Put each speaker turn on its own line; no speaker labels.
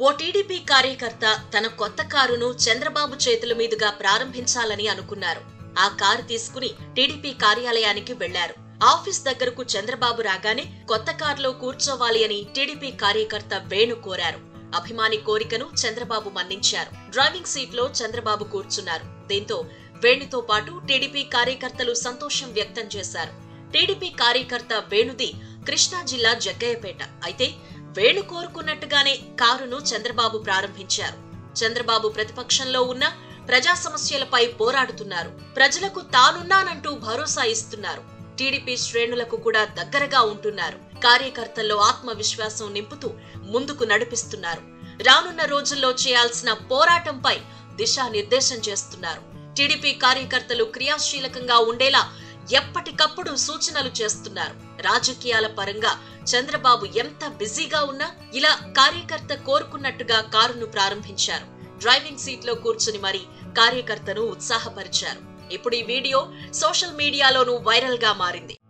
ఓ TDP కార్యకర్త తన కొత్త కారును చంద్రబాబు చేతుల మీదుగా ప్రారంభించాలని అనుకున్నారు ఆ కారు తీసుకుని టీడీపీ కార్యాలయానికి వెళ్లారు ఆఫీస్ దగ్గరకు చంద్రబాబు రాగానే కొత్త కారులో కూర్చోవాలి అని టీడీపీ కార్యకర్త వేణు కోరారు అభిమాని కోరికను చంద్రబాబు మన్నించారు డ్రైవింగ్ సీట్ లో చంద్రబాబు కూర్చున్నారు దీంతో వేణుతో పాటు టీడీపీ కార్యకర్తలు సంతోషం వ్యక్తం చేశారు టీడీపీ కార్యకర్త వేణుది కృష్ణా జిల్లా జగ్గయ్యపేట అయితే వేణు కోరుకున్నట్టుగానే కారును చంద్రబాబు ప్రారంభించారు చంద్రబాబు ప్రతిపక్షంలో ఉన్న ప్రజా సమస్యలపై పోరాడుతున్నారు ప్రజలకు తానున్నానంటూ భరోసా ఇస్తున్నారు టీడీపీ శ్రేణులకు కూడా దగ్గరగా ఉంటున్నారు కార్యకర్తల్లో ఆత్మవిశ్వాసం నింపుతూ ముందుకు నడిపిస్తున్నారు రానున్న రోజుల్లో చేయాల్సిన పోరాటంపై దిశానిర్దేశం చేస్తున్నారు టీడీపీ కార్యకర్తలు క్రియాశీలకంగా ఉండేలా ఎప్పటికప్పుడు సూచనలు చేస్తున్నారు రాజకీయాల పరంగా చంద్రబాబు ఎంత బిజీగా ఉన్నా ఇలా కార్యకర్త కోరుకున్నట్టుగా కారును ప్రారంభించారు డ్రైవింగ్ సీట్ లో కూర్చుని మరి కార్యకర్తను ఉత్సాహపరిచారు ఇప్పుడు ఈ వీడియో సోషల్ మీడియాలోనూ వైరల్ గా మారింది